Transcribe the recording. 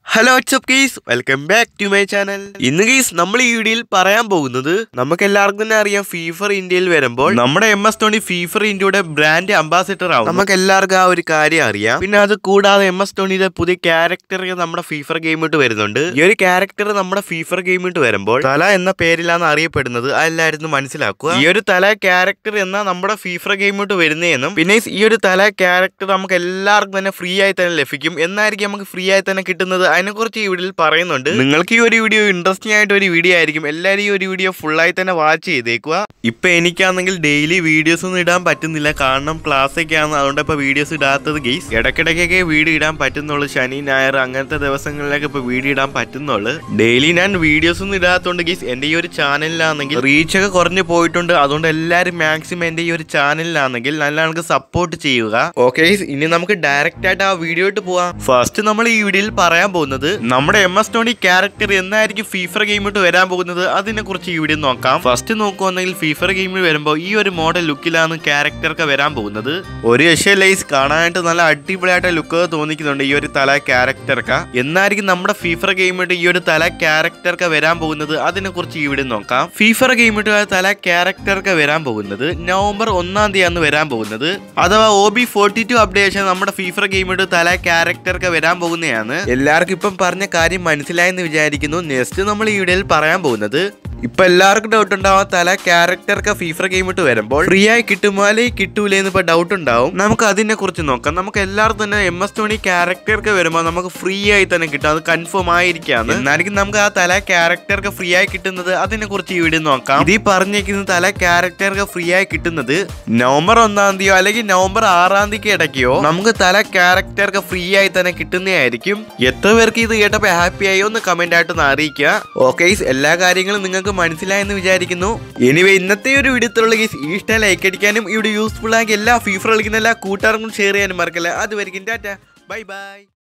hello what's up guys welcome back to my channel ഇന്ന് guys നമ്മൾ ഈ വീഡിയോയിൽ പറയാൻ പോകുന്നത് നമുക്ക് എല്ലാവർക്കും തന്നെ അറിയാം ഫീഫർ ഇന്ത്യയിൽ വരുമ്പോൾ നമ്മുടെ എം എസ് ധോണി ഫീഫർ ഇന്ത്യയുടെ ബ്രാൻഡ് അംബാസിഡർ ആവും നമുക്ക് എല്ലാവർക്കും ആ ഒരു കാര്യം അറിയാം പിന്നെ അത് കൂടാതെ എം എസ് ധോണിയുടെ പുതിയ ക്യാരക്ടർ നമ്മുടെ ഫീഫർ ഗെയിമിട്ട് വരുന്നുണ്ട് ഈ ഒരു ക്യാരക്ടർ നമ്മുടെ ഫീഫർ ഗെയിമിട്ട് വരുമ്പോൾ തല എന്ന പേരിലാണ് അറിയപ്പെടുന്നത് അതെല്ലായിരുന്നു മനസ്സിലാക്കുക ഈ ഒരു തല ക്യാരക്ടർ എന്ന നമ്മുടെ ഫീഫർ ഗെയിമിട്ട് വരുന്നതെന്നും പിന്നെ ഈ ഒരു തല ക്യാരക്ടർ നമുക്ക് എല്ലാവർക്കും തന്നെ ഫ്രീ ആയി തന്നെ ലഭിക്കും എന്നായിരിക്കും നമുക്ക് ഫ്രീ ആയി തന്നെ കിട്ടുന്നത് അതിനെക്കുറിച്ച് ഈ വീഡിയോയിൽ പറയുന്നുണ്ട് നിങ്ങൾക്ക് ഈ ഒരു വീഡിയോ ഇൻട്രസ്റ്റിംഗ് ആയിട്ട് ഒരു വീഡിയോ ആയിരിക്കും എല്ലാവരും ഈ ഒരു വീഡിയോ ഫുള്ളായി തന്നെ വാച്ച് ചെയ്തേക്കുക ഇപ്പൊ എനിക്കാണെങ്കിൽ ഡെയിലി വീഡിയോസ് ഒന്നും ഇടാൻ പറ്റുന്നില്ല കാരണം ക്ലാസ് ഒക്കെ ആണ് അതുകൊണ്ട് ഇപ്പൊ വീഡിയോസ് ഇടാത്തത് ഗെയ്സ് ഇടയ്ക്കിടയ്ക്കൊക്കെ വീഡിയോ ഇടാൻ പറ്റുന്നുള്ളൂ ശനി ഞായർ അങ്ങനത്തെ ദിവസങ്ങളിലൊക്കെ ഇപ്പൊ വീഡിയോ ഇടാൻ പറ്റുന്നുള്ളൂ ഡെയിലി ഞാൻ വീഡിയോസ് ഒന്നും ഇടാത്തതുകൊണ്ട് ഗെയ്സ് എന്റെ ഈ ഒരു ചാനലിലാണെങ്കിൽ റീച്ച് ഒക്കെ കുറഞ്ഞു പോയിട്ടുണ്ട് അതുകൊണ്ട് എല്ലാവരും മാക്സിമം എന്റെ ഈ ഒരു ചാനലിലാണെങ്കിൽ നല്ല ആൾക്ക് സപ്പോർട്ട് ചെയ്യുക ഓക്കെ ഇനി നമുക്ക് ഡയറക്റ്റ് ആയിട്ട് ആ വീഡിയോ ഇട്ട് പോവാം ഫസ്റ്റ് നമ്മൾ ഈ വീഡിയോയിൽ പറയാൻ പോകുന്നത് നമ്മുടെ എം എസ് ധോണി ക്യാരക്ടർ എന്നായിരിക്കും ഫീഫർ ഗെയിമിട്ട് വരാൻ പോകുന്നത് അതിനെ കുറിച്ച് ഈ വീഡിയോ നോക്കാം ഫസ്റ്റ് നോക്കുവാണെങ്കിൽ ഫീഫർ ഗെയിമിൽ വരുമ്പോൾ ഈ ഒരു മോഡൽ ലുക്കിലാണ് ക്യാരക്ടർക്ക് വരാൻ പോകുന്നത് ഒരു ലൈസ് കാണാനായിട്ട് നല്ല അടിപൊളിയായിട്ട് ലുക്ക് തോന്നിക്കുന്നുണ്ട് ഈ ഒരു തല ക്യാരക്ടർക്ക് എന്നായിരിക്കും നമ്മുടെ ഫീഫർ ഗെയിമിട്ട് ഈ ഒരു തല ക്യാരക്ടർക്ക് വരാൻ പോകുന്നത് അതിനെ കുറിച്ച് ഈ വീഡിയോ നോക്കാം ഫീഫർ ഗെയിമിട്ട് തല ക്യാരക്ടർക്ക് വരാൻ പോകുന്നത് നവംബർ ഒന്നാം തീയതിയാണ് വരാൻ പോകുന്നത് അഥവാ O B forty two updation നമ്മുടെ ഫീഫർ ഗെയിമിട്ട് തല ക്യാരക്ടർക്ക് വരാൻ പോകുന്നതാണ് എല്ലാവർക്കും ഇപ്പം പറഞ്ഞ കാര്യം മനസ്സിലായെന്ന് വിചാരിക്കുന്നു നെക്സ്റ്റ് നമ്മൾ ഈ വീഡിയോയിൽ പറയാൻ പോകുന്നത് ഇപ്പൊ എല്ലാവർക്കും ഡൗട്ട് ഉണ്ടാവും തല ക്യാരക്ടർക്ക് ഫീഫർ ഗെയിം ഇട്ട് വരുമ്പോൾ ഫ്രീ ആയി കിട്ടുമോ അല്ലെങ്കിൽ കിട്ടൂലേ എന്ന് ഇപ്പൊ ഡൗട്ട് ഉണ്ടാവും നമുക്ക് അതിനെ കുറിച്ച് നോക്കാം നമുക്ക് എല്ലാവർക്കും തന്നെ എം എസ് ധോണി ക്യാരക്ടർക്ക് വരുമ്പോൾ നമുക്ക് ഫ്രീ ആയി തന്നെ കിട്ടും അത് കൺഫേം ആയിരിക്കാണ് എന്നായിരിക്കും നമുക്ക് ആ തല ക്യാരക്ടർക്ക് ഫ്രീ ആയി കിട്ടുന്നത് അതിനെ കുറിച്ച് ഈ വീഡിയോ നോക്കാം ഇത് ഈ പറഞ്ഞേക്കുന്ന തല ക്യാരക്ടർക്ക് ഫ്രീ ആയി കിട്ടുന്നത് നവംബർ ഒന്നാം തീയതിയോ അല്ലെങ്കിൽ നവംബർ ആറാം തീയതിക്ക് ഇടയ്ക്കോ നമുക്ക് തല ക്യാരക്ടർക്ക് ഫ്രീ ആയി തന്നെ കിട്ടുന്നതായിരിക്കും എത്ര പേർക്ക് ഇത് കേട്ടപ്പോൾ ഹാപ്പി ആയോ എന്ന് കമന്റ് ആയിട്ടൊന്ന് അറിയിക്കുക ഓക്കെ എല്ലാ കാര്യങ്ങളും നിങ്ങൾക്ക് മനസ്സിലായെന്ന് വിചാരിക്കുന്നു എനിവേ ഇന്നത്തെ ഒരു വീഡിയോത്തിലുള്ള കേസ് ഈ ഇഷ്ടം ലൈക്ക് അടിക്കാനും ഇവിടെ യൂസ്ഫുൾ ആക്കി എല്ലാ ഫീഫർ കളിക്കുന്ന എല്ലാ കൂട്ടുകാർക്കും ഷെയർ ചെയ്യാനും മറക്കല്ല അതുവരെയും ടാറ്റ ബൈ ബൈ